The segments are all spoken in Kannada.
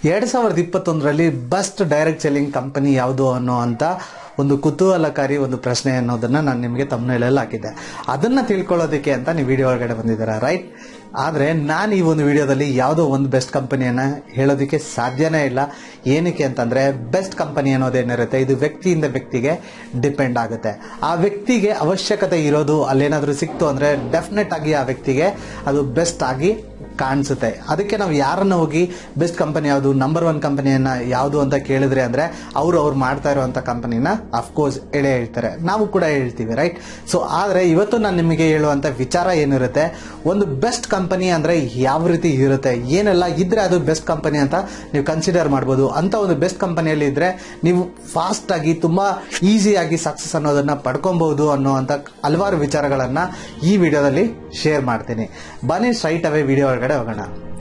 ಎರಡ್ ಸಾವಿರದ ಇಪ್ಪತ್ತೊಂದರಲ್ಲಿ ಬೆಸ್ಟ್ ಡೈರೆಕ್ಟ್ ಸೆಲ್ಲಿಂಗ್ ಕಂಪನಿ ಯಾವುದು ಅನ್ನೋ ಅಂತ ಒಂದು ಕುತೂಹಲಕಾರಿ ಒಂದು ಪ್ರಶ್ನೆ ಅನ್ನೋದನ್ನ ನಾನು ನಿಮಗೆ ತಮ್ಮನೇಲೆಲ್ಲ ಹಾಕಿದ್ದೆ ಅದನ್ನ ತಿಳ್ಕೊಳ್ಳೋದಕ್ಕೆ ಅಂತ ನೀವು ವಿಡಿಯೋ ಒಳಗಡೆ ಬಂದಿದ್ದೀರಾ ರೈಟ್ ಆದ್ರೆ ನಾನು ಈ ಒಂದು ವಿಡಿಯೋದಲ್ಲಿ ಯಾವುದೋ ಒಂದು ಬೆಸ್ಟ್ ಕಂಪನಿಯನ್ನ ಹೇಳೋದಕ್ಕೆ ಸಾಧ್ಯನೇ ಇಲ್ಲ ಏನಕ್ಕೆ ಅಂತಂದ್ರೆ ಬೆಸ್ಟ್ ಕಂಪನಿ ಅನ್ನೋದೇನಿರುತ್ತೆ ಇದು ವ್ಯಕ್ತಿಯಿಂದ ವ್ಯಕ್ತಿಗೆ ಡಿಪೆಂಡ್ ಆಗುತ್ತೆ ಆ ವ್ಯಕ್ತಿಗೆ ಅವಶ್ಯಕತೆ ಇರೋದು ಅಲ್ಲೇನಾದ್ರೂ ಸಿಕ್ತು ಅಂದ್ರೆ ಡೆಫಿನೆಟ್ ಆಗಿ ಆ ವ್ಯಕ್ತಿಗೆ ಅದು ಬೆಸ್ಟ್ ಆಗಿ ಕಾಣಿಸುತ್ತೆ ಅದಕ್ಕೆ ನಾವು ಯಾರನ್ನ ಹೋಗಿ ಬೆಸ್ಟ್ ಕಂಪನಿ ಯಾವುದು ನಂಬರ್ ಒನ್ ಕಂಪನಿಯನ್ನ ಯಾವುದು ಅಂತ ಕೇಳಿದ್ರೆ ಅಂದ್ರೆ ಅವರು ಅವ್ರು ಮಾಡ್ತಾ ಇರುವಂತ ಕಂಪನಿನ ಅಫ್ಕೋರ್ಸ್ ಎಳೆ ಹೇಳ್ತಾರೆ ನಾವು ಕೂಡ ಹೇಳ್ತೀವಿ ರೈಟ್ ಸೊ ಆದ್ರೆ ಇವತ್ತು ನಾನು ನಿಮಗೆ ಹೇಳುವಂತ ವಿಚಾರ ಏನಿರುತ್ತೆ ಒಂದು ಬೆಸ್ಟ್ ಕಂಪನಿ ಅಂದ್ರೆ ಯಾವ ರೀತಿ ಇರುತ್ತೆ ಏನೆಲ್ಲ ಇದ್ರೆ ಅದು ಬೆಸ್ಟ್ ಕಂಪನಿ ಅಂತ ನೀವು ಕನ್ಸಿಡರ್ ಮಾಡ್ಬೋದು ಅಂತ ಒಂದು ಬೆಸ್ಟ್ ಕಂಪನಿಯಲ್ಲಿ ಇದ್ರೆ ನೀವು ಫಾಸ್ಟ್ ಆಗಿ ತುಂಬಾ ಈಸಿಯಾಗಿ ಸಕ್ಸಸ್ ಅನ್ನೋದನ್ನ ಪಡ್ಕೊಬಹುದು ಅನ್ನೋಂಥ ಹಲವಾರು ವಿಚಾರಗಳನ್ನ ಈ ವಿಡಿಯೋದಲ್ಲಿ ಶೇರ್ ಮಾಡ್ತೀನಿ ಬನ್ನಿ ಸ್ಟ್ರೈಟ್ ಅವೇ ವಿಡಿಯೋ ಒಳಗಡೆ ಹೋಗೋಣ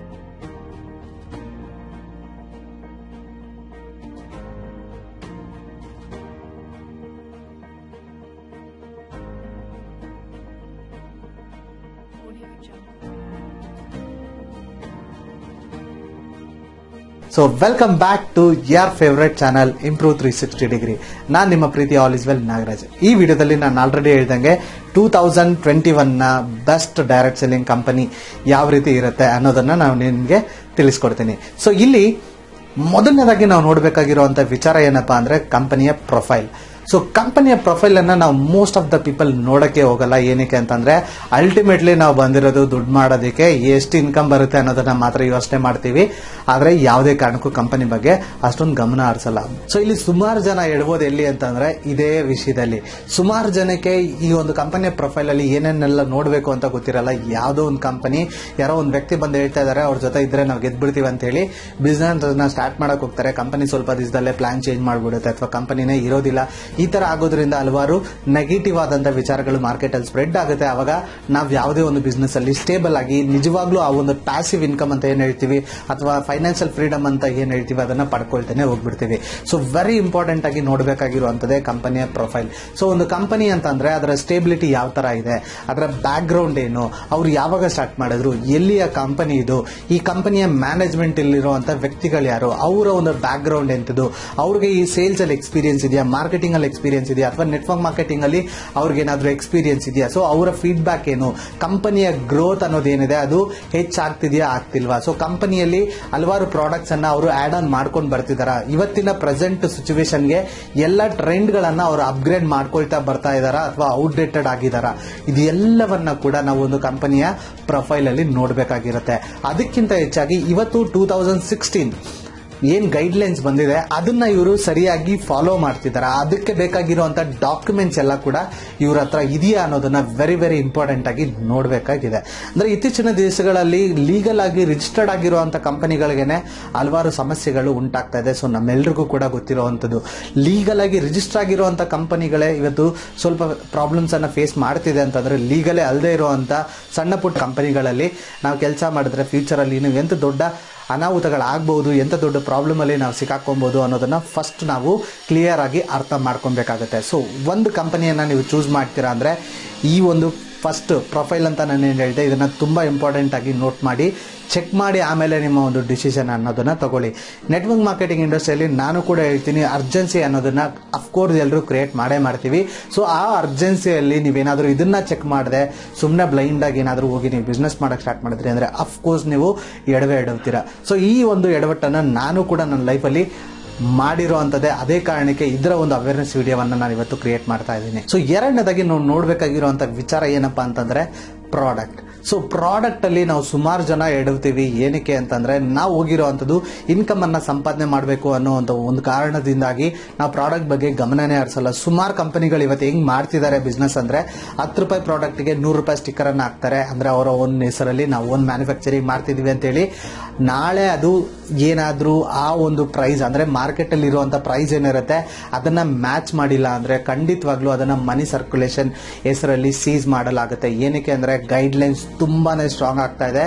so welcome back to your favourite channel improve three sixty degree ನಾನು ನಿಮ್ಮ ಪ್ರೀತಿ ಆಲ್ ಇಸ್ ವೆಲ್ ನಾಗರಾಜ್ ಈ ವಿಡಿಯೋದಲ್ಲಿ ನಾನು ಆಲ್ರೆಡಿ ಹೇಳ್ದಂಗೆ ಟೂ ತೌಸಂಡ್ ಟ್ವೆಂಟಿ ಒನ್ ನ ಬೆಸ್ಟ್ ಡೈರೆಕ್ಟ್ ಸೆಲ್ಲಿಂಗ್ ಕಂಪನಿ ಯಾವ ರೀತಿ ಇರುತ್ತೆ ಅನ್ನೋದನ್ನ ನಾನು ನಿಮಗೆ ತಿಳಿಸ್ಕೊಡ್ತೀನಿ ಸೊ ಇಲ್ಲಿ ಮೊದಲನೇದಾಗಿ ನಾವು ನೋಡಬೇಕಾಗಿರುವಂತ ವಿಚಾರ ಏನಪ್ಪಾ ಅಂದ್ರೆ ಕಂಪನಿಯ ಪ್ರೊಫೈಲ್ ಸೊ ಕಂಪನಿಯ ಪ್ರೊಫೈಲ್ ಅನ್ನ ನಾವು ಮೋಸ್ಟ್ ಆಫ್ ದ ಪೀಪಲ್ ನೋಡಕ್ಕೆ ಹೋಗಲ್ಲ ಏನಕ್ಕೆ ಅಂತಂದ್ರೆ ಅಲ್ಟಿಮೇಟ್ಲಿ ನಾವು ಬಂದಿರೋದು ದುಡ್ಡು ಮಾಡೋದಕ್ಕೆ ಎಷ್ಟು ಇನ್ಕಮ್ ಬರುತ್ತೆ ಅನ್ನೋದನ್ನ ಮಾತ್ರ ಯೋಚನೆ ಮಾಡ್ತೀವಿ ಆದ್ರೆ ಯಾವುದೇ ಕಾರಣಕ್ಕೂ ಕಂಪನಿ ಬಗ್ಗೆ ಅಷ್ಟೊಂದು ಗಮನ ಹರಿಸಲ್ಲ ಸೊ ಇಲ್ಲಿ ಸುಮಾರು ಜನ ಎಡ್ಬೋದು ಎಲ್ಲಿ ಅಂತಂದ್ರೆ ಇದೇ ವಿಷಯದಲ್ಲಿ ಸುಮಾರು ಜನಕ್ಕೆ ಈ ಒಂದು ಕಂಪನಿಯ ಪ್ರೊಫೈಲ್ ಅಲ್ಲಿ ಏನೇನೆಲ್ಲ ನೋಡಬೇಕು ಅಂತ ಗೊತ್ತಿರಲ್ಲ ಯಾವುದೋ ಒಂದು ಕಂಪನಿ ಯಾರೋ ಒಂದು ವ್ಯಕ್ತಿ ಬಂದು ಹೇಳ್ತಾ ಇದಾರೆ ಅವ್ರ ಜೊತೆ ಇದ್ರೆ ನಾವು ಗೆದ್ಬಿಡ್ತೀವಿ ಅಂತ ಹೇಳಿ ಬಿಸ್ನೆಸ್ ಸ್ಟಾರ್ಟ್ ಮಾಡಕ್ ಹೋಗ್ತಾರೆ ಕಂಪನಿ ಸ್ವಲ್ಪ ದಿವಸದಲ್ಲೇ ಪ್ಲಾನ್ ಚೇಂಜ್ ಮಾಡ್ಬಿಡುತ್ತೆ ಅಥವಾ ಕಂಪನಿನೇ ಇರೋದಿಲ್ಲ ಈ ತರ ಆಗೋದ್ರಿಂದ ಹಲವಾರು ನೆಗೆಟಿವ್ ಆದಂತ ವಿಚಾರಗಳು ಮಾರ್ಕೆಟ್ ಅಲ್ಲಿ ಸ್ಪ್ರೆಡ್ ಆಗುತ್ತೆ ಅವಾಗ ನಾವು ಯಾವುದೇ ಒಂದು ಬಿಸ್ನೆಸ್ ಅಲ್ಲಿ ಸ್ಟೇಬಲ್ ಆಗಿ ನಿಜವಾಗ್ಲೂ ಆ ಒಂದು ಪ್ಯಾಸಿವ್ ಇನ್ಕಮ್ ಅಂತ ಏನ್ ಹೇಳ್ತೀವಿ ಅಥವಾ ಫೈನಾನ್ಷಿಯಲ್ ಫ್ರೀಡಮ್ ಅಂತ ಏನ್ ಹೇಳ್ತೀವಿ ಅದನ್ನ ಪಡ್ಕೊಳ್ತೇನೆ ಹೋಗ್ಬಿಡ್ತೀವಿ ಸೊ ವೆರಿ ಇಂಪಾರ್ಟೆಂಟ್ ಆಗಿ ನೋಡಬೇಕಾಗಿರುವಂತದೇ ಕಂಪನಿಯ ಪ್ರೊಫೈಲ್ ಸೊ ಒಂದು ಕಂಪನಿ ಅಂತ ಅಂದ್ರೆ ಅದರ ಸ್ಟೇಬಿಲಿಟಿ ಯಾವ ತರ ಇದೆ ಅದರ ಬ್ಯಾಕ್ ಗ್ರೌಂಡ್ ಏನು ಅವ್ರು ಯಾವಾಗ ಸ್ಟಾರ್ಟ್ ಮಾಡಿದ್ರು ಎಲ್ಲಿಯ ಕಂಪನಿ ಇದು ಈ ಕಂಪನಿಯ ಮ್ಯಾನೇಜ್ಮೆಂಟ್ ಇಲ್ಲಿರುವಂತ ವ್ಯಕ್ತಿಗಳು ಯಾರು ಅವರ ಒಂದು ಬ್ಯಾಕ್ ಗ್ರೌಂಡ್ ಎಂತದ್ದು ಅವ್ರಿಗೆ ಈ ಸೇಲ್ಸ್ ಅಲ್ಲಿ ಎಕ್ಸ್ಪೀರಿಯನ್ಸ್ ಇದೆಯಾ ಮಾರ್ಕೆಟಿಂಗ್ ಅಲ್ಲಿ ಎಕ್ಸ್ಪೀರಿಯನ್ಸ್ ಇದೆಯಾ ಅಥವಾ ನೆಟ್ವರ್ಕ್ ಮಾರ್ಕೆಟಿಂಗ್ ಅಲ್ಲಿ ಅವ್ರಿಗೆ ಏನಾದ್ರೂ ಎಕ್ಸ್ಪೀರಿಯನ್ಸ್ ಇದೆಯಾ ಸೊ ಅವರ ಫೀಡ್ಬ್ಯಾಕ್ ಏನು ಕಂಪನಿಯ ಗ್ರೋತ್ ಅನ್ನೋದೇನಿದೆ ಅದು ಹೆಚ್ಚಾಗ್ತಿದೆಯಾ ಆಗ್ತಿಲ್ವಾ ಸೊ ಕಂಪನಿಯಲ್ಲಿ ಹಲವಾರು ಪ್ರಾಡಕ್ಟ್ಸ್ ಅನ್ನ ಅವರು ಆಡ್ ಆನ್ ಮಾಡ್ಕೊಂಡು ಬರ್ತಿದಾರ ಇವತ್ತಿನ ಪ್ರೆಸೆಂಟ್ ಸಿಚುವೇಶನ್ಗೆ ಎಲ್ಲ ಟ್ರೆಂಡ್ ಗಳನ್ನ ಅವರು ಅಪ್ಗ್ರೇಡ್ ಮಾಡ್ಕೊಳ್ತಾ ಬರ್ತಾ ಇದಾರ ಅಥವಾ ಔಟ್ಡೇಟೆಡ್ ಆಗಿದಾರ ಇದು ಎಲ್ಲವನ್ನ ಕೂಡ ನಾವು ಒಂದು ಕಂಪನಿಯ ಪ್ರೊಫೈಲ್ ಅಲ್ಲಿ ನೋಡಬೇಕಾಗಿರುತ್ತೆ ಅದಕ್ಕಿಂತ ಹೆಚ್ಚಾಗಿ ಇವತ್ತು ಟೂ ತೌಸಂಡ್ ಸಿಕ್ಸ್ಟೀನ್ ಏನ್ ಗೈಡ್ ಲೈನ್ಸ್ ಬಂದಿದೆ ಅದನ್ನ ಇವರು ಸರಿಯಾಗಿ ಫಾಲೋ ಮಾಡ್ತಿದ್ದಾರೆ ಅದಕ್ಕೆ ಬೇಕಾಗಿರುವಂತ ಡಾಕ್ಯುಮೆಂಟ್ಸ್ ಎಲ್ಲ ಕೂಡ ಇವ್ರ ಹತ್ರ ಇದೆಯಾ ಅನ್ನೋದನ್ನ ವೆರಿ ವೆರಿ ಇಂಪಾರ್ಟೆಂಟ್ ಆಗಿ ನೋಡಬೇಕಾಗಿದೆ ಅಂದ್ರೆ ಇತ್ತೀಚಿನ ದಿವಸಗಳಲ್ಲಿ ಲೀಗಲ್ ಆಗಿ ರಿಜಿಸ್ಟರ್ಡ್ ಆಗಿರುವಂತ ಕಂಪನಿಗಳಿಗೆನೆ ಹಲವಾರು ಸಮಸ್ಯೆಗಳು ಉಂಟಾಗ್ತಾ ಇದೆ ಸೊ ನಮ್ಮೆಲ್ರಿಗೂ ಕೂಡ ಗೊತ್ತಿರುವಂತದ್ದು ಲೀಗಲ್ ಆಗಿ ರಿಜಿಸ್ಟರ್ ಆಗಿರುವಂತ ಕಂಪನಿಗಳೇ ಇವತ್ತು ಸ್ವಲ್ಪ ಪ್ರಾಬ್ಲಮ್ಸ್ ಅನ್ನ ಫೇಸ್ ಮಾಡ್ತಿದೆ ಅಂತಂದ್ರೆ ಲೀಗಲೇ ಅಲ್ಲದೆ ಇರುವಂತ ಸಣ್ಣ ಪುಟ್ಟ ಕಂಪನಿಗಳಲ್ಲಿ ನಾವು ಕೆಲಸ ಮಾಡಿದ್ರೆ ಫ್ಯೂಚರ್ ಅಲ್ಲಿ ನೀವು ಎಂತ ದೊಡ್ಡ ಅನಾಹುತಗಳಾಗಬಹುದು ಎಂತ ದೊಡ್ಡ ಪ್ರಾಬ್ಲಮ್ ಅಲ್ಲಿ ನಾವು ಸಿಕ್ಕಾಕೊಬಹುದು ಅನ್ನೋದನ್ನ ಫಸ್ಟ್ ನಾವು ಕ್ಲಿಯರ್ ಆಗಿ ಅರ್ಥ ಮಾಡ್ಕೊಬೇಕಾಗುತ್ತೆ ಸೊ ಒಂದು ಕಂಪನಿಯನ್ನ ನೀವು ಚೂಸ್ ಮಾಡ್ತೀರಾ ಅಂದ್ರೆ ಈ ಒಂದು ಫಸ್ಟ್ ಪ್ರೊಫೈಲ್ ಅಂತ ನಾನು ಏನು ಹೇಳಿದೆ ಇದನ್ನ ತುಂಬಾ ಇಂಪಾರ್ಟೆಂಟ್ ಆಗಿ ನೋಟ್ ಮಾಡಿ ಚೆಕ್ ಮಾಡಿ ಆಮೇಲೆ ನಿಮ್ಮ ಒಂದು ಡಿಸಿಷನ್ ಅನ್ನೋದನ್ನ ತಗೊಳ್ಳಿ ನೆಟ್ವರ್ಕ್ ಮಾರ್ಕೆಟಿಂಗ್ ಇಂಡಸ್ಟ್ರಿಯಲ್ಲಿ ನಾನು ಕೂಡ ಹೇಳ್ತೀನಿ ಅರ್ಜೆನ್ಸಿ ಅನ್ನೋದನ್ನ ಅಫ್ಕೋರ್ಸ್ ಎಲ್ಲರೂ ಕ್ರಿಯೇಟ್ ಮಾಡೇ ಮಾಡ್ತೀವಿ ಸೊ ಆ ಅರ್ಜೆನ್ಸಿಯಲ್ಲಿ ನೀವೇನಾದರೂ ಇದನ್ನ ಚೆಕ್ ಮಾಡದೆ ಸುಮ್ಮನೆ ಬ್ಲೈಂಡ್ ಆಗಿ ಏನಾದರೂ ಹೋಗಿ ನೀವು ಬಿಸ್ನೆಸ್ ಮಾಡಕ್ ಸ್ಟಾರ್ಟ್ ಮಾಡಿದ್ರಿ ಅಂದ್ರೆ ಅಫ್ಕೋರ್ಸ್ ನೀವು ಎಡವೆ ಎಡವ್ತೀರಾ ಸೊ ಈ ಒಂದು ಎಡವಟ್ಟನ್ನ ನಾನು ಕೂಡ ನನ್ನ ಲೈಫಲ್ಲಿ ಮಾಡಿರೋ ಅಂಥದ್ದೇ ಅದೇ ಕಾರಣಕ್ಕೆ ಇದರ ಒಂದು ಅವೇರ್ನೆಸ್ ವಿಡಿಯೋವನ್ನ ನಾನು ಇವತ್ತು ಕ್ರಿಯೇಟ್ ಮಾಡ್ತಾ ಇದ್ದೀನಿ ಸೊ ಎರಡನೇದಾಗಿ ನಾವು ನೋಡ್ಬೇಕಾಗಿರುವಂತ ವಿಚಾರ ಏನಪ್ಪಾ ಅಂತಂದ್ರೆ ಪ್ರಾಡಕ್ಟ್ ಸೊ ಪ್ರಾಡಕ್ಟ್ ಅಲ್ಲಿ ನಾವು ಸುಮಾರು ಜನ ಎಡವ್ತೀವಿ ಏನಕ್ಕೆ ಅಂತಂದ್ರೆ ನಾವು ಹೋಗಿರುವಂತದ್ದು ಇನ್ಕಮ್ ಅನ್ನ ಸಂಪಾದನೆ ಮಾಡಬೇಕು ಅನ್ನೋ ಒಂದು ಒಂದು ಕಾರಣದಿಂದಾಗಿ ನಾವು ಪ್ರಾಡಕ್ಟ್ ಬಗ್ಗೆ ಗಮನನೇ ಹರಿಸಲ್ಲ ಸುಮಾರು ಕಂಪನಿಗಳು ಇವತ್ತು ಹೆಂಗ್ ಮಾಡ್ತಿದ್ದಾರೆ ಬಿಸ್ನೆಸ್ ಅಂದ್ರೆ ಹತ್ತು ರೂಪಾಯಿ ಪ್ರಾಡಕ್ಟ್ಗೆ ನೂರು ರೂಪಾಯಿ ಸ್ಟಿಕ್ಕರ್ ಅನ್ನ ಹಾಕ್ತಾರೆ ಅಂದ್ರೆ ಅವರ ಓನ್ ಹೆಸರಲ್ಲಿ ನಾವು ಓನ್ ಮ್ಯಾನುಫ್ಯಾಕ್ಚರಿಂಗ್ ಮಾಡ್ತಿದೀವಿ ಅಂತೇಳಿ ನಾಳೆ ಅದು ಏನಾದ್ರೂ ಆ ಒಂದು ಪ್ರೈಸ್ ಅಂದ್ರೆ ಮಾರ್ಕೆಟ್ ಅಲ್ಲಿ ಇರುವಂತ ಪ್ರೈಸ್ ಏನಿರುತ್ತೆ ಅದನ್ನ ಮ್ಯಾಚ್ ಮಾಡಿಲ್ಲ ಅಂದ್ರೆ ಖಂಡಿತವಾಗ್ಲೂ ಅದನ್ನ ಮನಿ ಸರ್ಕ್ಯುಲೇಷನ್ ಹೆಸರಲ್ಲಿ ಸೀಸ್ ಮಾಡಲಾಗುತ್ತೆ ಏನಕ್ಕೆ ಅಂದ್ರೆ ಗೈಡ್ ಲೈನ್ಸ್ ತುಂಬಾನೇ ಸ್ಟ್ರಾಂಗ್ ಆಗ್ತಾ ಇದೆ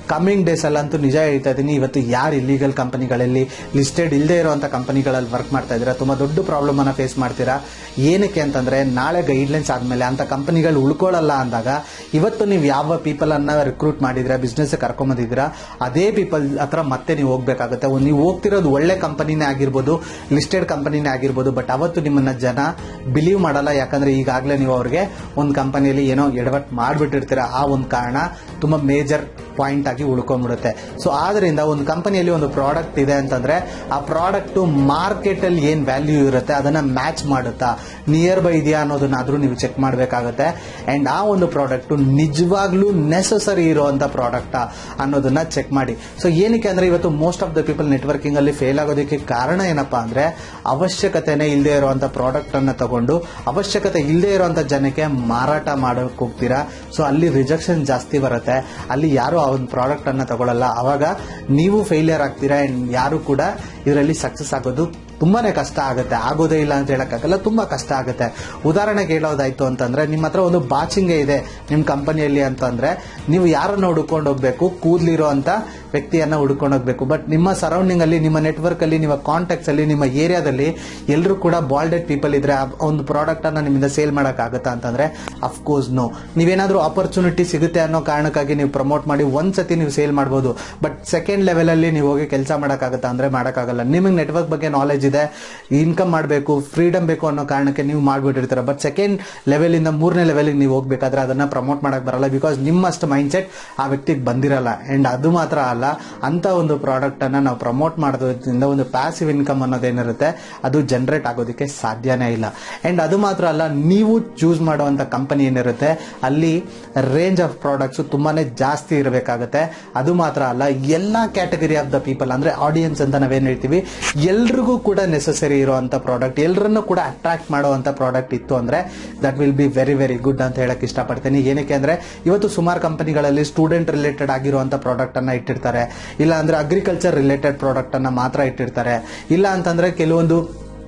ಕಮಿಂಗ್ ಡೇಸ್ ಅಲ್ಲಂತೂ ನಿಜ ಹೇಳ್ತಾ ಇದ್ದೀನಿ ಇವತ್ತು ಯಾರು ಇಲ್ಲಿಗಲ್ ಕಂಪನಿಗಳಲ್ಲಿ ಲಿಸ್ಟೆಡ್ ಇಲ್ಲದೆ ಇರುವಂತ ಕಂಪನಿಗಳಲ್ಲಿ ವರ್ಕ್ ಮಾಡ್ತಾ ಇದ್ದೀರಾ ತುಂಬಾ ದೊಡ್ಡ ಪ್ರಾಬ್ಲಮ್ ಅನ್ನ ಫೇಸ್ ಮಾಡ್ತೀರಾ ಏನಕ್ಕೆ ಅಂತಂದ್ರೆ ನಾಳೆ ಗೈಡ್ಲೈನ್ಸ್ ಆದ್ಮೇಲೆ ಅಂತ ಕಂಪನಿಗಳು ಉಳ್ಕೊಳ್ಳಲ್ಲ ಅಂದಾಗ ಇವತ್ತು ನೀವು ಯಾವ ಪೀಪಲ್ ಅನ್ನ ರಿಕ್ರೂಟ್ ಮಾಡಿದ್ರೆ ಬಿಸ್ನೆಸ್ ಕರ್ಕೊಂಬಂದಿದ್ದೀರಾ ಅದೇ ಪೀಪಲ್ ಹತ್ರ ಮತ್ತೆ ನೀವು ಹೋಗ್ಬೇಕಾಗುತ್ತೆ ಒಂದ್ ನೀವು ಹೋಗ್ತಿರೋದು ಒಳ್ಳೆ ಕಂಪನಿನೇ ಆಗಿರ್ಬೋದು ಲಿಸ್ಟೆಡ್ ಕಂಪನಿನೇ ಆಗಿರ್ಬೋದು ಬಟ್ ಅವತ್ತು ನಿಮ್ಮನ್ನ ಜನ ಬಿಲೀವ್ ಮಾಡಲ್ಲ ಯಾಕಂದ್ರೆ ಈಗಾಗಲೇ ನೀವು ಅವ್ರಿಗೆ ಒಂದು ಕಂಪನಿಯಲ್ಲಿ ಏನೋ ಎಡವಟ್ ಮಾಡ್ಬಿಟ್ಟಿರ್ತೀರ ಆ ಒಂದು ಕಾರಣ ತುಂಬಾ ಮೇಜರ್ ಪಾಯಿಂಟ್ ಆಗಿ ಉಳ್ಕೊಂಡ್ಬಿಡುತ್ತೆ ಸೊ ಆದ್ರಿಂದ ಒಂದು ಕಂಪನಿಯಲ್ಲಿ ಒಂದು ಪ್ರಾಡಕ್ಟ್ ಇದೆ ಅಂತಂದ್ರೆ ಆ ಪ್ರಾಡಕ್ಟ್ ಮಾರ್ಕೆಟ್ ಅಲ್ಲಿ ಏನ್ ವ್ಯಾಲ್ಯೂ ಇರುತ್ತೆ ಅದನ್ನ ಮ್ಯಾಚ್ ಮಾಡುತ್ತಾ ನಿಯರ್ ಬೈ ಇದೆಯಾ ಅನ್ನೋದನ್ನಾದ್ರೂ ನೀವು ಚೆಕ್ ಮಾಡಬೇಕಾಗುತ್ತೆ ಅಂಡ್ ಆ ಒಂದು ಪ್ರಾಡಕ್ಟ್ ನಿಜವಾಗ್ಲೂ ನೆಸಸರಿ ಇರುವಂತ ಪ್ರಾಡಕ್ಟ್ ಅನ್ನೋದನ್ನ ಚೆಕ್ ಮಾಡಿ ಸೊ ಏನಕ್ಕೆ ಅಂದ್ರೆ ಇವತ್ತು most of the people networking ಅಲ್ಲಿ ಫೇಲ್ ಆಗೋದಕ್ಕೆ ಕಾರಣ ಏನಪ್ಪಾ ಅಂದ್ರೆ ಅವಶ್ಯಕತೆನೇ ಇಲ್ಲದೆ ಇರುವಂತ ಪ್ರಾಡಕ್ಟ್ ಅನ್ನ ತಗೊಂಡು ಅವಶ್ಯಕತೆ ಇಲ್ಲದೆ ಇರುವಂತ ಜನಕ್ಕೆ ಮಾರಾಟ ಮಾಡೋಕೆ ಹೋಗ್ತೀರಾ ಸೊ ಅಲ್ಲಿ ರಿಜೆಕ್ಷನ್ ಜಾಸ್ತಿ ಬರುತ್ತೆ ಅಲ್ಲಿ ಯಾರು ಆ ಒಂದು ಪ್ರಾಡಕ್ಟ್ ಅನ್ನ ತಗೊಳ್ಳಲ್ಲ ಅವಾಗ ನೀವು ಫೇಲಿಯರ್ ಆಗ್ತೀರಾ ಅಂಡ್ ಯಾರು ಕೂಡ ಇದರಲ್ಲಿ ಸಕ್ಸಸ್ ಆಗೋದು ತುಂಬಾನೇ ಕಷ್ಟ ಆಗುತ್ತೆ ಆಗೋದೇ ಇಲ್ಲ ಅಂತ ಹೇಳಕ್ಕಾಗಲ್ಲ ತುಂಬಾ ಕಷ್ಟ ಆಗುತ್ತೆ ಉದಾಹರಣೆಗೆ ಹೇಳೋದಾಯ್ತು ಅಂತಂದ್ರೆ ನಿಮ್ಮ ಹತ್ರ ಒಂದು ಬಾಚಿಂಗೆ ಇದೆ ನಿಮ್ಮ ಕಂಪನಿಯಲ್ಲಿ ಅಂತಂದ್ರೆ ನೀವು ಯಾರನ್ನ ಹುಡ್ಕೊಂಡು ಹೋಗ್ಬೇಕು ಕೂದ್ಲಿರೋ ಅಂತ ವ್ಯಕ್ತಿಯನ್ನ ಹುಡ್ಕೊಂಡು ಹೋಗ್ಬೇಕು ಬಟ್ ನಿಮ್ಮ ಸರೌಂಡಿಂಗ್ ಅಲ್ಲಿ ನಿಮ್ಮ ನೆಟ್ವರ್ಕ್ ಅಲ್ಲಿ ನಿಮ್ಮ ಕಾಂಟ್ಯಾಕ್ಟ್ಸ್ ಅಲ್ಲಿ ನಿಮ್ಮ ಏರಿಯಾದಲ್ಲಿ ಎಲ್ಲರೂ ಕೂಡ ಬಾಲ್ಡೆಡ್ ಪೀಪಲ್ ಇದ್ರೆ ಆ ಒಂದು ಪ್ರಾಡಕ್ಟ್ ಅನ್ನ ನಿಮ್ಮಿಂದ ಸೇಲ್ ಮಾಡಕ್ ಆಗುತ್ತಾ ಅಂತಂದ್ರೆ ಅಫ್ಕೋರ್ಸ್ ನೋ ನೀವೇನಾದ್ರೂ ಆಪರ್ಚುನಿಟಿ ಸಿಗುತ್ತೆ ಅನ್ನೋ ಕಾರಣಕ್ಕಾಗಿ ನೀವು ಪ್ರಮೋಟ್ ಮಾಡಿ ಒಂದ್ಸತಿ ನೀವು ಸೇಲ್ ಮಾಡಬಹುದು ಬಟ್ ಸೆಕೆಂಡ್ ಲೆವೆಲ್ ಅಲ್ಲಿ ನೀವು ಹೋಗಿ ಕೆಲಸ ಮಾಡಕ್ಕಾಗತ್ತಾ ಅಂದ್ರೆ ಮಾಡಕ್ಕಾಗಲ್ಲ ನಿಮಗೆ ನೆಟ್ವರ್ಕ್ ಬಗ್ಗೆ ನಾಲೆಜ್ ಇದೆ ಇನ್ಕಮ್ ಮಾಡಬೇಕು ಫ್ರೀಡಮ್ ಬೇಕು ಅನ್ನೋ ಕಾರಣಕ್ಕೆ ನೀವು ಮಾಡ್ಬಿಟ್ಟಿರ್ತೀರ ಬಟ್ ಸೆಕೆಂಡ್ ಲೆವೆಲ್ ಇಂದ ಮೂರನೇ ಲೆವೆಲ್ ನೀವು ಹೋಗ್ಬೇಕಾದ್ರೆ ಅದನ್ನ ಪ್ರಮೋಟ್ ಮಾಡಕ್ ಬರಲ್ಲ ಬಿಕಾಸ್ ನಿಮ್ಮಷ್ಟು ಮೈಂಡ್ ಸೆಟ್ ಆ ವ್ಯಕ್ತಿಗೆ ಬಂದಿರಲ್ಲ ಅಂಡ್ ಅದು ಮಾತ್ರ ಅಲ್ಲ ಅಂತ ಒಂದು ಪ್ರಾಡಕ್ಟ್ ಅನ್ನ ನಾವು ಪ್ರಮೋಟ್ ಮಾಡೋದ್ರಿಂದ ಒಂದು ಪ್ಯಾಸಿವ್ ಇನ್ಕಮ್ ಅನ್ನೋದೇನಿರುತ್ತೆ ಅದು ಜನರೇಟ್ ಆಗೋದಕ್ಕೆ ಸಾಧ್ಯನೇ ಇಲ್ಲ ಅಂಡ್ ಅದು ಮಾತ್ರ ಅಲ್ಲ ನೀವು ಚೂಸ್ ಮಾಡುವಂತ ಕಂಪನಿ ಏನಿರುತ್ತೆ ಅಲ್ಲಿ ರೇಂಜ್ ಆಫ್ ಪ್ರಾಡಕ್ಟ್ಸ್ ತುಂಬಾನೇ ಜಾಸ್ತಿ ಇರಬೇಕಾಗುತ್ತೆ ಅದು ಮಾತ್ರ ಅಲ್ಲ ಎಲ್ಲಾ ಕ್ಯಾಟಗರಿ ಆಫ್ ದ ಪೀಪಲ್ ಅಂದ್ರೆ ಆಡಿಯನ್ಸ್ ಅಂತ ನಾವೇನ್ ಹೇಳ್ತೀವಿ ಎಲ್ರಿಗೂ ಕೂಡ ನೆಸೆಸರಿ ಇರುವಂತ ಪ್ರಾಡಕ್ಟ್ ಎಲ್ಲರನ್ನು ಕೂಡ ಅಟ್ರಾಕ್ಟ್ ಮಾಡುವಂತ ಪ್ರಾಡಕ್ಟ್ ಇತ್ತು ಅಂದ್ರೆ that will be very very good ಅಂತ ಹೇಳಕ್ ಇಷ್ಟಪಡ್ತೀನಿ ಏನಕ್ಕೆ ಅಂದ್ರೆ ಇವತ್ತು ಸುಮಾರು ಕಂಪನಿಗಳಲ್ಲಿ ಸ್ಟೂಡೆಂಟ್ ರಿಲೇಟೆಡ್ ಆಗಿರುವಂತ ಪ್ರಾಡಕ್ಟ್ ಅನ್ನ ಇಟ್ಟಿರ್ತಾರೆ ಇಲ್ಲ ಅಂದ್ರೆ ಅಗ್ರಿಕಲ್ಚರ್ ರಿಲೇಟೆಡ್ ಪ್ರಾಡಕ್ಟ್ ಅನ್ನ ಮಾತ್ರ ಇಟ್ಟಿರ್ತಾರೆ ಇಲ್ಲ ಅಂತಂದ್ರೆ ಕೆಲವೊಂದು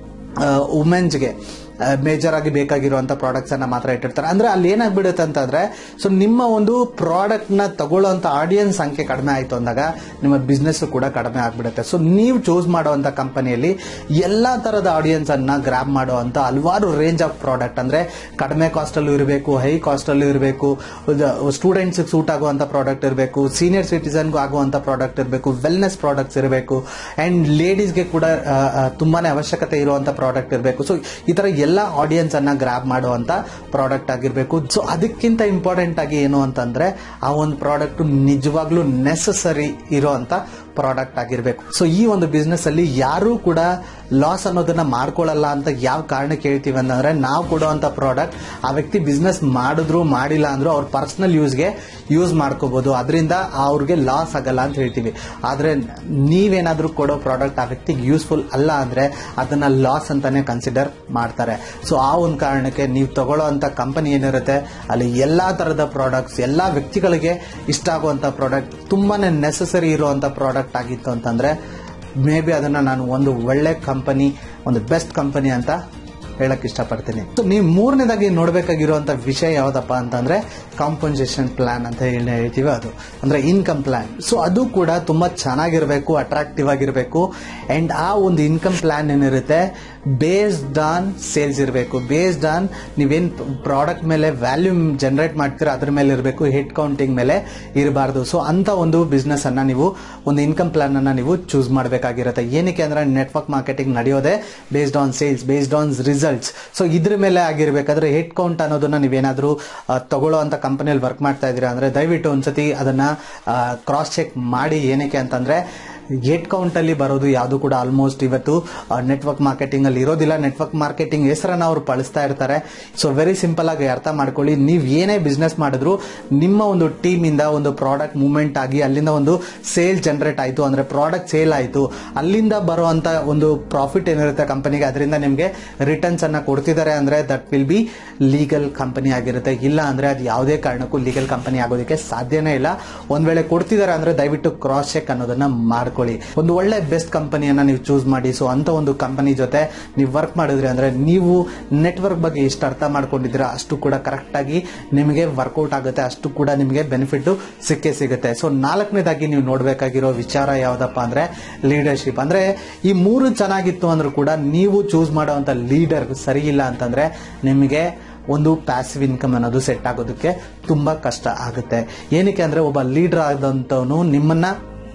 ವುಮೆನ್ಸ್ಗೆ ಮೇಜರ್ ಆಗಿ ಬೇಕಾಗಿರುವಂತ ಪ್ರಾಡಕ್ಟ್ಸ್ ಅನ್ನ ಮಾತ್ರ ಇಟ್ಟಿರ್ತಾರೆ ಅಂದ್ರೆ ಅಲ್ಲಿ ಏನಾಗ್ಬಿಡುತ್ತೆ ಅಂತಂದ್ರೆ ಸೊ ನಿಮ್ಮ ಒಂದು ಪ್ರಾಡಕ್ಟ್ ನ ತಗೊಳ್ಳುವಂತ ಆಡಿಯನ್ಸ್ ಸಂಖ್ಯೆ ಕಡಿಮೆ ಆಯ್ತು ಅಂದಾಗ ನಿಮ್ಮ ಬಿಸ್ನೆಸ್ ಕೂಡ ಕಡಿಮೆ ಆಗ್ಬಿಡುತ್ತೆ ಸೊ ನೀವು ಚೂಸ್ ಮಾಡುವಂತ ಕಂಪನಿಯಲ್ಲಿ ಎಲ್ಲಾ ತರದ ಆಡಿಯನ್ಸ್ ಅನ್ನ ಗ್ರಾಬ್ ಮಾಡುವಂತ ಹಲವಾರು ರೇಂಜ್ ಆಫ್ ಪ್ರಾಡಕ್ಟ್ ಅಂದ್ರೆ ಕಡಿಮೆ ಕಾಸ್ಟ್ ಅಲ್ಲೂ ಇರಬೇಕು ಹೈ ಕಾಸ್ಟ್ ಅಲ್ಲೂ ಇರಬೇಕು ಸ್ಟೂಡೆಂಟ್ಸ್ ಸೂಟ್ ಆಗುವಂತ ಪ್ರಾಡಕ್ಟ್ ಇರಬೇಕು ಸೀನಿಯರ್ ಸಿಟಿಸನ್ಗೂ ಆಗುವಂತ ಪ್ರಾಡಕ್ಟ್ ಇರಬೇಕು ವೆಲ್ನೆಸ್ ಪ್ರಾಡಕ್ಟ್ಸ್ ಇರಬೇಕು ಅಂಡ್ ಲೇಡೀಸ್ಗೆ ಕೂಡ ಆ, ಆ, ತುಂಬಾನೇ ಅವಶ್ಯಕತೆ ಇರುವಂತ ಪ್ರಾಡಕ್ಟ್ ಇರಬೇಕು ಸೊ ಈ ತರ ಎಲ್ಲ ಆಡಿಯನ್ಸ್ ಅನ್ನ ಗ್ರಾಬ್ ಮಾಡುವಂತ ಪ್ರಾಡಕ್ಟ್ ಆಗಿರ್ಬೇಕು ಸೊ ಅದಕ್ಕಿಂತ ಇಂಪಾರ್ಟೆಂಟ್ ಆಗಿ ಏನು ಅಂತಂದ್ರೆ ಆ ಒಂದು ಪ್ರಾಡಕ್ಟ್ ನಿಜವಾಗ್ಲೂ ನೆಸಸರಿ ಇರುವಂತ ಪ್ರಾಡಕ್ಟ್ ಆಗಿರ್ಬೇಕು ಸೊ ಈ ಒಂದು ಬಿಸ್ನೆಸ್ ಅಲ್ಲಿ ಯಾರೂ ಕೂಡ ಲಾಸ್ ಅನ್ನೋದನ್ನ ಮಾಡ್ಕೊಳ್ಳಲ್ಲ ಅಂತ ಯಾವ ಕಾರಣಕ್ಕೆ ಹೇಳ್ತೀವಿ ಅಂತಂದ್ರೆ ನಾವು ಕೊಡುವಂತ ಪ್ರಾಡಕ್ಟ್ ಆ ವ್ಯಕ್ತಿ ಬಿಸ್ನೆಸ್ ಮಾಡಿದ್ರು ಮಾಡಿಲ್ಲ ಅಂದ್ರೂ ಅವ್ರ ಪರ್ಸನಲ್ ಯೂಸ್ಗೆ ಯೂಸ್ ಮಾಡ್ಕೋಬಹುದು ಅದರಿಂದ ಅವ್ರಿಗೆ ಲಾಸ್ ಆಗಲ್ಲ ಅಂತ ಹೇಳ್ತೀವಿ ಆದ್ರೆ ನೀವೇನಾದ್ರೂ ಕೊಡೋ ಪ್ರಾಡಕ್ಟ್ ಆ ವ್ಯಕ್ತಿಗೆ ಯೂಸ್ಫುಲ್ ಅಲ್ಲ ಅಂದ್ರೆ ಅದನ್ನ ಲಾಸ್ ಅಂತಾನೆ ಕನ್ಸಿಡರ್ ಮಾಡ್ತಾರೆ ಸೊ ಆ ಒಂದು ಕಾರಣಕ್ಕೆ ನೀವು ತಗೊಳ್ಳೋ ಅಂತ ಕಂಪನಿ ಏನಿರುತ್ತೆ ಅಲ್ಲಿ ಎಲ್ಲಾ ತರದ ಪ್ರಾಡಕ್ಟ್ಸ್ ಎಲ್ಲಾ ವ್ಯಕ್ತಿಗಳಿಗೆ ಇಷ್ಟ ಆಗುವಂತ ಪ್ರಾಡಕ್ಟ್ ತುಂಬಾನೇ ನೆಸಸರಿ ಇರುವಂತ ಪ್ರಾಡಕ್ಟ್ ಆಗಿತ್ತು ಅಂತಂದ್ರೆ ಮೇ ಬಿ ಅದನ್ನ ನಾನು ಒಂದು ಒಳ್ಳೆ ಕಂಪನಿ ಒಂದು ಬೆಸ್ಟ್ ಕಂಪನಿ ಅಂತ ಹೇಳಕ್ ಇಷ್ಟಪಡ್ತೀನಿ ಸೊ ನೀವು ಮೂರನೇದಾಗಿ ನೋಡ್ಬೇಕಾಗಿರುವಂತ ವಿಷಯ ಯಾವ್ದಪ್ಪ ಅಂತಂದ್ರೆ ಕಾಂಪನ್ಸೇಷನ್ ಪ್ಲಾನ್ ಅಂತ ಹೇಳಿ ಹೇಳ್ತೀವಿ ಅದು ಅಂದ್ರೆ ಇನ್ಕಮ್ ಪ್ಲಾನ್ ಸೊ ಅದು ಕೂಡ ತುಂಬಾ ಚೆನ್ನಾಗಿರ್ಬೇಕು ಅಟ್ರಾಕ್ಟಿವ್ ಆಗಿರ್ಬೇಕು ಅಂಡ್ ಆ ಒಂದು ಇನ್ಕಮ್ ಪ್ಲಾನ್ ಏನಿರುತ್ತೆ ಬೇಸ್ಡ್ ಆನ್ ಸೇಲ್ಸ್ ಇರಬೇಕು ಬೇಸ್ಡ್ ಆನ್ ನೀವೇನ್ ಪ್ರಾಡಕ್ಟ್ ಮೇಲೆ ವ್ಯಾಲ್ಯೂ ಜನರೇಟ್ ಮಾಡ್ತೀರಾ ಅದ್ರ ಮೇಲೆ ಇರಬೇಕು ಹೆಡ್ ಕೌಂಟಿಂಗ್ ಮೇಲೆ ಇರಬಾರ್ದು ಸೊ ಅಂತ ಒಂದು ಬಿಸ್ನೆಸ್ ಅನ್ನ ನೀವು ಒಂದು ಇನ್ಕಮ್ ಪ್ಲಾನ್ ಅನ್ನ ನೀವು ಚೂಸ್ ಮಾಡಬೇಕಾಗಿರುತ್ತೆ ಏನಕ್ಕೆ ಅಂದ್ರೆ ನೆಟ್ವರ್ಕ್ ಮಾರ್ಕೆಟಿಂಗ್ ನಡೆಯೋದೇ based on sales based on results so ಇದ್ರ ಮೇಲೆ ಆಗಿರ್ಬೇಕಾದ್ರೆ ಹೆಡ್ ಕೌಂಟ್ ಅನ್ನೋದನ್ನ ನೀವೇನಾದ್ರೂ ಆ, ತಗೊಳ್ಳೋ ಅಂತ ಕಂಪನಿಯಲ್ಲಿ ವರ್ಕ್ ಮಾಡ್ತಾ ಇದ್ದೀರಾ ಅಂದ್ರೆ ದಯವಿಟ್ಟು ಒಂದ್ಸತಿ ಅದನ್ನ ಕ್ರಾಸ್ ಚೆಕ್ ಮಾಡಿ ಏನಕ್ಕೆ ಅಂತಂದ್ರೆ ಹೆಡ್ ಕೌಂಟ್ ಅಲ್ಲಿ ಬರೋದು ಯಾವುದು ಕೂಡ ಆಲ್ಮೋಸ್ಟ್ ಇವತ್ತು ನೆಟ್ವರ್ಕ್ ಮಾರ್ಕೆಟಿಂಗ್ ಅಲ್ಲಿ ಇರೋದಿಲ್ಲ ನೆಟ್ವರ್ಕ್ ಮಾರ್ಕೆಟಿಂಗ್ ಹೆಸರನ್ನ ಅವ್ರು ಬಳಸ್ತಾ ಇರ್ತಾರೆ ಸೊ ವೆರಿ ಸಿಂಪಲ್ ಆಗಿ ಅರ್ಥ ಮಾಡ್ಕೊಳ್ಳಿ ನೀವು ಏನೇ ಬಿಸ್ನೆಸ್ ಮಾಡಿದ್ರು ನಿಮ್ಮ ಒಂದು ಟೀಮ್ ಇಂದ ಒಂದು ಪ್ರಾಡಕ್ಟ್ ಮೂವ್ಮೆಂಟ್ ಆಗಿ ಅಲ್ಲಿಂದ ಒಂದು ಸೇಲ್ ಜನರೇಟ್ ಆಯ್ತು ಅಂದ್ರೆ ಪ್ರಾಡಕ್ಟ್ ಸೇಲ್ ಆಯ್ತು ಅಲ್ಲಿಂದ ಬರುವಂತ ಒಂದು ಪ್ರಾಫಿಟ್ ಏನಿರುತ್ತೆ ಕಂಪನಿಗೆ ಅದರಿಂದ ನಿಮಗೆ ರಿಟರ್ನ್ಸ್ ಅನ್ನ ಕೊಡ್ತಿದ್ದಾರೆ ಅಂದ್ರೆ that will be legal company ಆಗಿರುತ್ತೆ ಇಲ್ಲ ಅಂದ್ರೆ ಅದು ಯಾವುದೇ ಕಾರಣಕ್ಕೂ ಲೀಗಲ್ ಕಂಪನಿ ಆಗೋದಕ್ಕೆ ಸಾಧ್ಯನೇ ಇಲ್ಲ ಒಂದ್ ವೇಳೆ ಕೊಡ್ತಿದ್ದಾರೆ ಅಂದ್ರೆ ದಯವಿಟ್ಟು ಕ್ರಾಸ್ ಚೆಕ್ ಅನ್ನೋದನ್ನ ಮಾಡ್ತಾ ಮಾಡ್ಕೊಳ್ಳಿ ಒಂದು ಒಳ್ಳೆ ಬೆಸ್ಟ್ ಕಂಪನಿಯನ್ನ ನೀವು ಚೂಸ್ ಮಾಡಿ ಸೊ ಅಂತ ಒಂದು ಕಂಪನಿ ಜೊತೆ ನೀವು ವರ್ಕ್ ಮಾಡಿದ್ರಿ ಅಂದ್ರೆ ನೀವು ನೆಟ್ವರ್ಕ್ ಬಗ್ಗೆ ಎಷ್ಟು ಅರ್ಥ ಮಾಡ್ಕೊಂಡಿದ್ದೀರಾ ಅಷ್ಟು ಕೂಡ ಕರೆಕ್ಟ್ ಆಗಿ ನಿಮಗೆ ವರ್ಕೌಟ್ ಆಗುತ್ತೆ ಅಷ್ಟು ಕೂಡ ನಿಮಗೆ ಬೆನಿಫಿಟ್ ಸಿಕ್ಕೇ ಸಿಗುತ್ತೆ ಸೊ ನಾಲ್ಕನೇದಾಗಿ ನೀವು ನೋಡಬೇಕಾಗಿರೋ ವಿಚಾರ ಯಾವ್ದಪ್ಪ ಅಂದ್ರೆ ಲೀಡರ್ಶಿಪ್ ಅಂದ್ರೆ ಈ ಮೂರು ಚೆನ್ನಾಗಿತ್ತು ಅಂದ್ರೂ ಕೂಡ ನೀವು ಚೂಸ್ ಮಾಡುವಂತ ಲೀಡರ್ ಸರಿ ಇಲ್ಲ ಅಂತಂದ್ರೆ ನಿಮಗೆ ಒಂದು ಪ್ಯಾಸಿವ್ ಇನ್ಕಮ್ ಅನ್ನೋದು ಸೆಟ್ ಆಗೋದಕ್ಕೆ ತುಂಬಾ ಕಷ್ಟ ಆಗುತ್ತೆ ಏನಕ್ಕೆ ಅಂದ್ರೆ ಒಬ್ಬ ಲೀಡರ್ ಆದಂತವನು ನಿಮ್ಮನ್ನ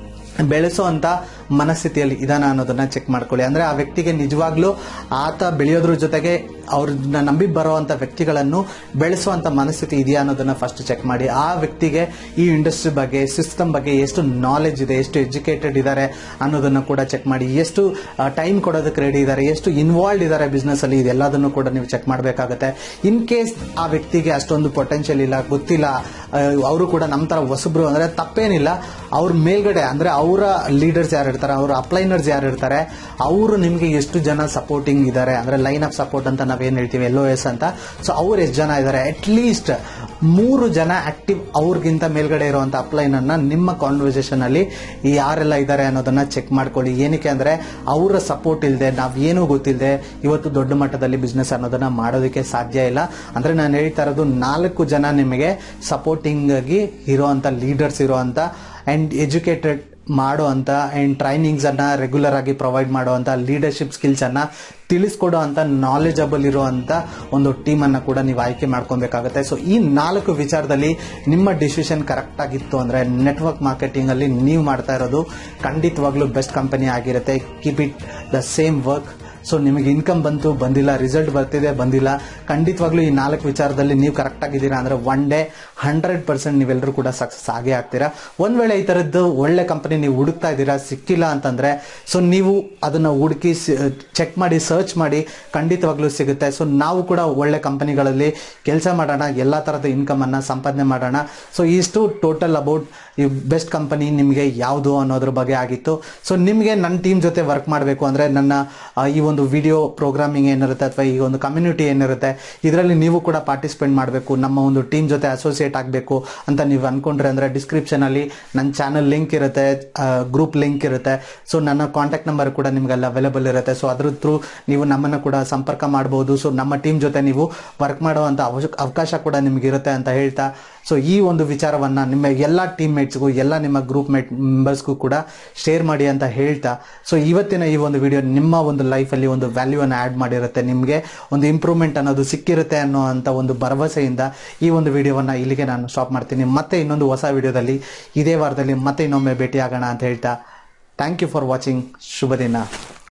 ಬೆಳೆಸೋ ಅಂತ ಮನಸ್ಥಿತಿಯಲ್ಲಿ ಇದಾನ ಅನ್ನೋದನ್ನ ಚೆಕ್ ಮಾಡ್ಕೊಳ್ಳಿ ಅಂದ್ರೆ ಆ ವ್ಯಕ್ತಿಗೆ ನಿಜವಾಗ್ಲೂ ಆತ ಬೆಳೆಯೋದ್ರ ಜೊತೆಗೆ ಅವ್ರನ್ನ ನಂಬಿ ಬರುವಂತ ವ್ಯಕ್ತಿಗಳನ್ನು ಬೆಳೆಸುವಂತ ಮನಸ್ಥಿತಿ ಇದೆಯಾ ಅನ್ನೋದನ್ನ ಫಸ್ಟ್ ಚೆಕ್ ಮಾಡಿ ಆ ವ್ಯಕ್ತಿಗೆ ಈ ಇಂಡಸ್ಟ್ರಿ ಬಗ್ಗೆ ಸಿಸ್ಟಮ್ ಬಗ್ಗೆ ಎಷ್ಟು ನಾಲೆಜ್ ಇದೆ ಎಷ್ಟು ಎಜುಕೇಟೆಡ್ ಇದ್ದಾರೆ ಅನ್ನೋದನ್ನ ಕೂಡ ಚೆಕ್ ಮಾಡಿ ಎಷ್ಟು ಟೈಮ್ ಕೊಡೋದಕ್ಕೆ ರೆಡಿ ಇದ್ದಾರೆ ಎಷ್ಟು ಇನ್ವಾಲ್ವ್ ಇದ್ದಾರೆ ಬಿಸ್ನೆಸ್ ಅಲ್ಲಿ ಇದೆಲ್ಲದನ್ನು ಕೂಡ ನೀವು ಚೆಕ್ ಮಾಡಬೇಕಾಗುತ್ತೆ ಇನ್ ಕೇಸ್ ಆ ವ್ಯಕ್ತಿಗೆ ಅಷ್ಟೊಂದು ಪೊಟೆನ್ಷಿಯಲ್ ಇಲ್ಲ ಗೊತ್ತಿಲ್ಲ ಅವರು ಕೂಡ ನಮ್ಮ ತರ ಹೊಸಬ್ರು ಅಂದ್ರೆ ತಪ್ಪೇನಿಲ್ಲ ಅವ್ರ ಮೇಲ್ಗಡೆ ಅಂದ್ರೆ ಅವರ ಲೀಡರ್ಸ್ ಯಾರು ಇರ್ತಾರೆ ಅವರ ಅಪ್ಲೈನರ್ಸ್ ಯಾರು ಇರ್ತಾರೆ ಅವರು ನಿಮ್ಗೆ ಎಷ್ಟು ಜನ ಸಪೋರ್ಟಿಂಗ್ ಇದ್ದಾರೆ ಅಂದ್ರೆ ಲೈನ್ ಆಫ್ ಸಪೋರ್ಟ್ ಅಂತ ನಾವೇನ್ ಹೇಳ್ತೀವಿ ಎಲ್ ಎಸ್ ಅಂತ ಸೊ ಅವ್ರು ಎಷ್ಟು ಜನ ಇದ್ದಾರೆ ಅಟ್ ಲೀಸ್ಟ್ ಮೂರು ಜನ ಆಕ್ಟಿವ್ ಅವ್ರಿಗಿಂತ ಮೇಲ್ಗಡೆ ಇರುವಂತ ಅಪ್ಲೈನ್ ಅನ್ನ ನಿಮ್ಮ ಕಾನ್ವರ್ಸೇಷನ್ ಅಲ್ಲಿ ಯಾರೆಲ್ಲ ಇದ್ದಾರೆ ಅನ್ನೋದನ್ನ ಚೆಕ್ ಮಾಡ್ಕೊಳ್ಳಿ ಏನಕ್ಕೆ ಅಂದ್ರೆ ಅವರ ಸಪೋರ್ಟ್ ಇಲ್ಲದೆ ನಾವ್ ಏನೂ ಗೊತ್ತಿಲ್ಲದೆ ಇವತ್ತು ದೊಡ್ಡ ಮಟ್ಟದಲ್ಲಿ ಬಿಸ್ನೆಸ್ ಅನ್ನೋದನ್ನ ಮಾಡೋದಕ್ಕೆ ಸಾಧ್ಯ ಇಲ್ಲ ಅಂದ್ರೆ ನಾನು ಹೇಳ್ತಾ ಇರೋದು ನಾಲ್ಕು ಜನ ನಿಮಗೆ ಸಪೋರ್ಟಿಂಗ್ ಆಗಿ ಇರುವಂತ ಲೀಡರ್ಸ್ ಇರುವಂತ ಅಂಡ್ ಎಜುಕೇಟೆಡ್ ಮಾಡೋ ಅಂತ ಅಂಡ್ ಟ್ರೈನಿಂಗ್ಸ್ ಅನ್ನ ರೆಗ್ಯುಲರ್ ಆಗಿ ಪ್ರೊವೈಡ್ ಮಾಡುವಂತ ಲೀಡರ್ಶಿಪ್ ಸ್ಕಿಲ್ಸ್ ಅನ್ನ ತಿಳಿಸ್ಕೊಡೋ ಅಂತ ನಾಲೆಜಬಲ್ ಇರುವಂತ ಒಂದು ಟೀಮ್ ಅನ್ನ ಕೂಡ ನೀವು ಆಯ್ಕೆ ಮಾಡ್ಕೊಬೇಕಾಗುತ್ತೆ ಸೊ ಈ ನಾಲ್ಕು ವಿಚಾರದಲ್ಲಿ ನಿಮ್ಮ ಡಿಸಿಷನ್ ಕರೆಕ್ಟ್ ಆಗಿತ್ತು ಅಂದ್ರೆ ನೆಟ್ವರ್ಕ್ ಮಾರ್ಕೆಟಿಂಗ್ ಅಲ್ಲಿ ನೀವು ಮಾಡ್ತಾ ಇರೋದು ಖಂಡಿತವಾಗ್ಲೂ ಬೆಸ್ಟ್ ಕಂಪನಿ ಆಗಿರುತ್ತೆ keep it the same work so ನಿಮಗೆ ಇನ್ಕಮ್ ಬಂತು ಬಂದಿಲ್ಲ ರಿಸಲ್ಟ್ ಬರ್ತಿದೆ ಬಂದಿಲ್ಲ ಖಂಡಿತವಾಗ್ಲೂ ಈ ನಾಲ್ಕು ವಿಚಾರದಲ್ಲಿ ನೀವು ಕರೆಕ್ಟ್ ಆಗಿದ್ದೀರಾ ಅಂದ್ರೆ ಒನ್ ಡೇ ಹಂಡ್ರೆಡ್ ಪರ್ಸೆಂಟ್ ನೀವೆಲ್ಲರೂ ಕೂಡ ಸಕ್ಸಸ್ ಆಗೇ ಆಗ್ತೀರಾ ಒಂದ್ ವೇಳೆ ಈ ತರದ್ದು ಒಳ್ಳೆ ಕಂಪನಿ ನೀವು ಹುಡುಕ್ತಾ ಇದ್ದೀರಾ ಸಿಕ್ಕಿಲ್ಲ ಅಂತಂದ್ರೆ ಸೊ ನೀವು ಅದನ್ನ ಹುಡುಕಿ ಚೆಕ್ ಮಾಡಿ ಸರ್ಚ್ ಮಾಡಿ ಖಂಡಿತವಾಗ್ಲೂ ಸಿಗುತ್ತೆ ಸೊ ನಾವು ಕೂಡ ಒಳ್ಳೆ ಕಂಪನಿಗಳಲ್ಲಿ ಕೆಲಸ ಮಾಡೋಣ ಎಲ್ಲಾ ತರದ ಇನ್ಕಮ್ ಅನ್ನ ಸಂಪಾದನೆ ಮಾಡೋಣ ಸೊ ಇಷ್ಟು ಟೋಟಲ್ ಅಬೌಟ್ ಈ ಬೆಸ್ಟ್ ಕಂಪನಿ ನಿಮಗೆ ಯಾವುದು ಅನ್ನೋದ್ರ ಬಗ್ಗೆ ಆಗಿತ್ತು ಸೊ ನಿಮಗೆ ನನ್ನ ಟೀಮ್ ಜೊತೆ ವರ್ಕ್ ಮಾಡಬೇಕು ಅಂದ್ರೆ ನನ್ನ ಆ, ಈ ಒಂದು ವಿಡಿಯೋ ಪ್ರೋಗ್ರಾಮಿಂಗ್ ಏನಿರುತ್ತೆ ಅಥವಾ ಈ ಒಂದು ಕಮ್ಯುನಿಟಿ ಏನಿರುತ್ತೆ ಇದರಲ್ಲಿ ನೀವು ಕೂಡ ಪಾರ್ಟಿಸಿಪೇಟ್ ಮಾಡಬೇಕು ನಮ್ಮ ಒಂದು ಟೀಮ್ ಜೊತೆ ಅಸೋಸಿಯೇಟ್ ಆಗಬೇಕು ಅಂತ ನೀವು ಅನ್ಕೊಂಡ್ರೆ ಅಂದ್ರೆ ಡಿಸ್ಕ್ರಿಪ್ಷನ್ ಅಲ್ಲಿ ನನ್ನ ಚಾನಲ್ ಲಿಂಕ್ ಇರುತ್ತೆ ಗ್ರೂಪ್ ಲಿಂಕ್ ಇರುತ್ತೆ ಸೊ ನನ್ನ ಕಾಂಟ್ಯಾಕ್ಟ್ ನಂಬರ್ ಕೂಡ ನಿಮ್ಗೆಲ್ಲ ಅವೈಲೇಬಲ್ ಇರುತ್ತೆ ಸೊ ಅದ್ರ ಥ್ರೂ ನೀವು ನಮ್ಮನ್ನ ಕೂಡ ಸಂಪರ್ಕ ಮಾಡಬಹುದು ಸೊ ನಮ್ಮ ಟೀಮ್ ಜೊತೆ ನೀವು ವರ್ಕ್ ಮಾಡುವಂತ ಅವಶ- ಅವಕಾಶ ಕೂಡ ನಿಮ್ಗೆ ಇರುತ್ತೆ ಅಂತ ಹೇಳ್ತಾ ಸೊ ಈ ಒಂದು ವಿಚಾರವನ್ನ ನಿಮ್ಮ ಎಲ್ಲ ಟೀಮ್ ಮೇಟ್ಸ್ಗೂ ಎಲ್ಲ ನಿಮ್ಮ ಗ್ರೂಪ್ ಮೇಟ್ ಮೆಂಬರ್ಸ್ಗೂ ಕೂಡ ಶೇರ್ ಮಾಡಿ ಅಂತ ಹೇಳ್ತಾ ಸೊ ಇವತ್ತಿನ ಈ ಒಂದು ವಿಡಿಯೋ ನಿಮ್ಮ ಒಂದು ಲೈಫಲ್ಲಿ ಒಂದು ವ್ಯಾಲ್ಯೂ ಅನ್ನು ಆಡ್ ಮಾಡಿರುತ್ತೆ ನಿಮಗೆ ಒಂದು ಇಂಪ್ರೂವ್ಮೆಂಟ್ ಅನ್ನೋದು ಸಿಕ್ಕಿರುತ್ತೆ ಅನ್ನೋ ಅಂತ ಒಂದು ಭರವಸೆಯಿಂದ ಈ ಒಂದು ವಿಡಿಯೋವನ್ನ ಇಲ್ಲಿಗೆ ನಾನು ಸ್ಟಾಪ್ ಮಾಡ್ತೀನಿ ಮತ್ತೆ ಇನ್ನೊಂದು ಹೊಸ ವಿಡಿಯೋದಲ್ಲಿ ಇದೇ ವಾರದಲ್ಲಿ ಮತ್ತೆ ಇನ್ನೊಮ್ಮೆ ಭೇಟಿಯಾಗೋಣ ಅಂತ ಹೇಳ್ತಾ ಥ್ಯಾಂಕ್ ಯು ಫಾರ್ ವಾಚಿಂಗ್ ಶುಭ ದಿನ